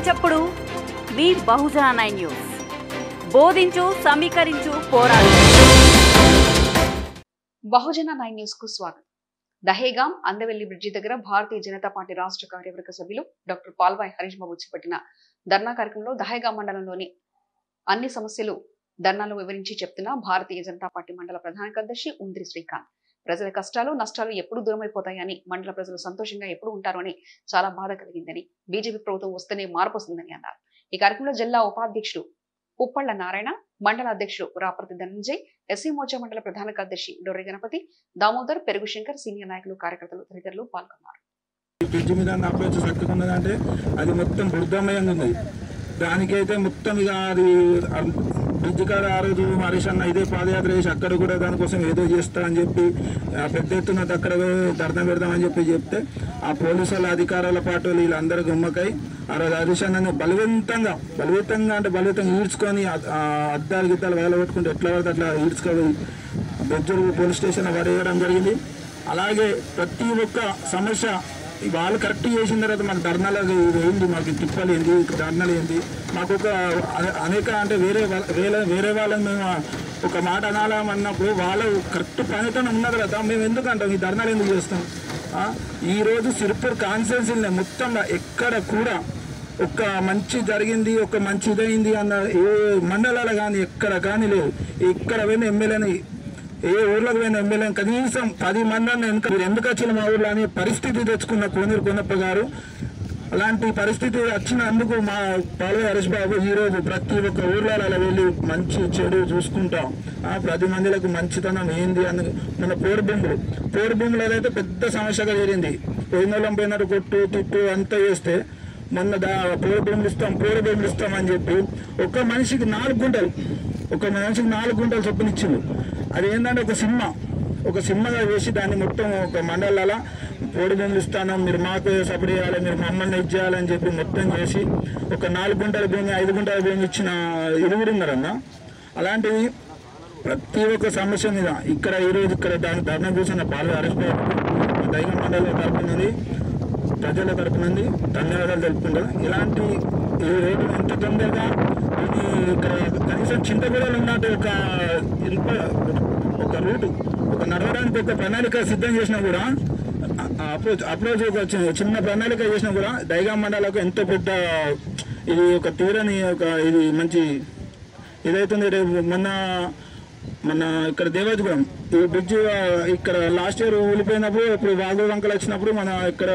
చప్పుడు మీ బహుజన nine news బోధించు సమీకరించు పోరాడు బహుజన నైన్ న్యూస్ కు స్వాగతం దహేగాం అందవెల్లి బ్రిడ్జి దగ్గర భారతీయ జనతా పార్టీ రాష్ట్ర కార్యవర్గ సభ్యులు డాక్టర్ పాల్వాయ్ హరీష్ బాబు చేపట్టిన ధర్నా కార్యక్రమంలో దహేగాం మండలంలోని అన్ని సమస్యలు ధర్నాలో వివరించి చెప్తున్న భారతీయ జనతా పార్టీ మండల ప్రధాన కార్యదర్శి ఉంద్రి శ్రీకాంత్ ప్రజల కష్టాలు నష్టాలు ఎప్పుడు దూరమైపోతాయని మండల ప్రజలు సంతోషంగా ఎప్పుడు ఉంటారు అని చాలా బాధ కలిగిందని బీజేపీ ప్రభుత్వం వస్తేనే మార్పు వస్తుందని అన్నారు ఈ కార్యక్రమంలో జిల్లా ఉపాధ్యక్షుడు పుప్పళ్ల నారాయణ మండల అధ్యక్షుడు రాపర్తి ధనంజయ్ ఎస్సీ మోర్చా మండల ప్రధాన కార్యదర్శి డొర్రి గణపతి దామోదర్ పెరుగు శంకర్ సీనియర్ నాయకులు కార్యకర్తలు తదితరులు పాల్గొన్నారు బ్రిడ్జ్ మీద అప్రోచ్ కట్టుకున్నదంటే అది మొత్తం బుద్ధమయంగా ఉంది దానికైతే మొత్తం ఇక అది ఆ బ్రిడ్జ్ కాడ ఆ రోజు హరీష్ అన్న ఇదే పాదయాత్ర చేసి అక్కడ కూడా దానికోసం ఏదో చేస్తా అని చెప్పి ఆ పెద్ద ఎత్తున అక్కడ ధర్నా పెడదామని చెప్పి చెప్తే ఆ పోలీసుల అధికారుల పాటు వీళ్ళందరూ గుమ్మకై ఆ రోజు హరీష్ అన్నని బలవంతంగా బలవంతంగా అంటే బలవంతంగా ఈడ్చుకొని ఆ- ఆ అద్దాలు గిద్దాలు వేలగొట్టుకుంటే ఎట్లా పడితే అట్లా ఈడ్చుకొని బెజ్జూరు పోలీస్ స్టేషన్ పడేయడం జరిగింది అలాగే ప్రతి ఒక్క సమస్య ఈ వాళ్ళు కరెక్ట్ చేసిన తర్వాత మాకు ధర్నాలు అది ఏంది మాకు తిప్పలు ఏంది ధర్నాలు ఏంది మాకు ఒక అ- అనేక అంటే వేరే వాళ్ళ- వేరే వేరే వాళ్ళని మేము ఒక మాట అనాలన్నప్పుడు వాళ్ళు కరెక్ట్ పనితనం ఉన్న తర్వాత మేము ఎందుకు అంటాం ఈ ధర్నాలు ఎందుకు చేస్తాం ఆ? ఈ రోజు సిరిపూర్ కాన్స్టిట్యున్సీని మొత్తంగా ఎక్కడ కూడా ఒక మంచి జరిగింది ఒక మంచి ఇదైంది అన్న ఏ మండలాలు కానీ ఎక్కడ కానీ లేదు ఎక్కడ పోయిన ఎమ్మెల్యేని ఏ ఊర్లోకి పోయిన ఎమ్మెల్యే కనీసం పది మందిని వెనుక మీరు ఎందుకు వచ్చిన మా ఊర్లో అనే పరిస్థితి తెచ్చుకున్న కోనేరు కొనప్ప గారు అలాంటి పరిస్థితి వచ్చినందుకు మా పాలవ హరీష్ బాబు ఈ రోజు ప్రతి ఒక్క ఊర్లో అలా వెళ్ళి మంచి చెడు చూసుకుంటాం ఆ ప్రతి మందిలకు మంచితనం ఏంది అని మన పోరు భూములు పోరు భూములు అయితే పెద్ద సమస్యగా జరిగింది పోయినోళ్ళం పోయినట్టు కొట్టు తిట్టు అంతా చేస్తే మొన్న దా పోరు భూములు ఇస్తాం పోరు భూములు ఇస్తాం అని చెప్పి ఒక మనిషికి నాలుగు గుంటలు ఒక మనిషికి నాలుగు గుంటలు చొప్పున ఇచ్చిండు అది ఏంటంటే ఒక సినిమా ఒక సినిమాగా వేసి దాన్ని మొత్తం ఒక మండలాల పోడు భూములు ఇస్తాను మీరు మాకు సపోర్ట్ చేయాలి మీరు మమ్మల్ని ఇది చేయాలని చెప్పి మొత్తం చేసి ఒక నాలుగు గుంటల భూమి ఐదు గుంటల భూమి ఇచ్చిన ఇరుగురు ఉన్నారన్న అలాంటివి ప్రతి ఒక్క సమస్య మీద ఇక్కడ ఈరోజు ఇక్కడ దాని ధర్నా కూర్చున్న పాలు అరెస్ట్ దైవ మండలి తరపునది ప్రజల తరపునంది ధన్యవాదాలు తెలుపుకుంటారు ఇలాంటి ఈ రేటు ఎంత తొందరగా ఇది ఇక్కడ కనీసం చింతగూడలు ఉన్నట్టు ఒక ఇనుప ఒక రూటు ఒక నడవడానికి ఒక ప్రణాళిక సిద్ధం చేసినా కూడా అప్రోచ్ అప్రోచ్ ఒక చి- చిన్న ప్రణాళిక చేసినా కూడా దైగా మండలకు ఎంతో పెద్ద ఇది ఒక తీరని ఒక ఇది మంచి ఇదైతుంది రేపు మొన్న మన ఇక్కడ దేవాజపురం ఈ బ్రిడ్జ్ ఆ, ఇక్కడ లాస్ట్ ఇయర్ ఊలిపోయినప్పుడు ఇప్పుడు వాగు వంకలు వచ్చినప్పుడు మన ఇక్కడ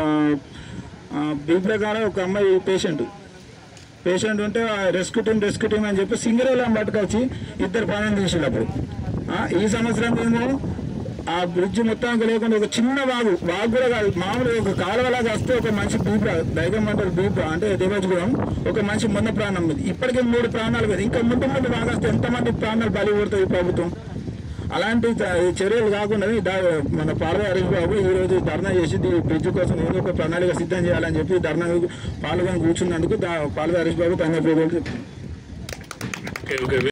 బీపీ కాడ ఒక అమ్మాయి పేషెంట్ పేషెంట్ ఉంటే రెస్క్యూ టీమ్ రెస్క్యూ టీమ్ అని చెప్పి సింగరేలా పట్టుకొచ్చి ఇద్దరు ప్రాణం తీసేటప్పుడు ఈ సంవత్సరం మేము ఆ బ్రిడ్జ్ మొత్తానికి లేకుండా ఒక చిన్న వాగు వాగు కూడా కాదు మామూలుగా ఒక కాలువలాగా వస్తే ఒక మనిషి బీప దైగం అంటారు బీప అంటే దేవజగూడెం ఒక మనిషి మొన్న ప్రాణం మీద ఇప్పటికే మూడు ప్రాణాలు కదా ఇంకా ముందు ముందు బాగా వస్తే ఎంతమంది ప్రాణాలు బలి పడుతుంది ఈ ప్రభుత్వం అలాంటి చ- చర్యలు కాకుండా ఈ దా- మన పార్వ హరీష్ బాబు ఈ రోజు ధర్నా చేసి ఈ బ్రిడ్జ్ కోసం ఏదో ఒక ప్రణాళిక సిద్ధం చేయాలని చెప్పి ధర్నా పాల్గొని కూర్చున్నందుకు దా- పాల్వ హరీష్ బాబు ధన్యవాదాలు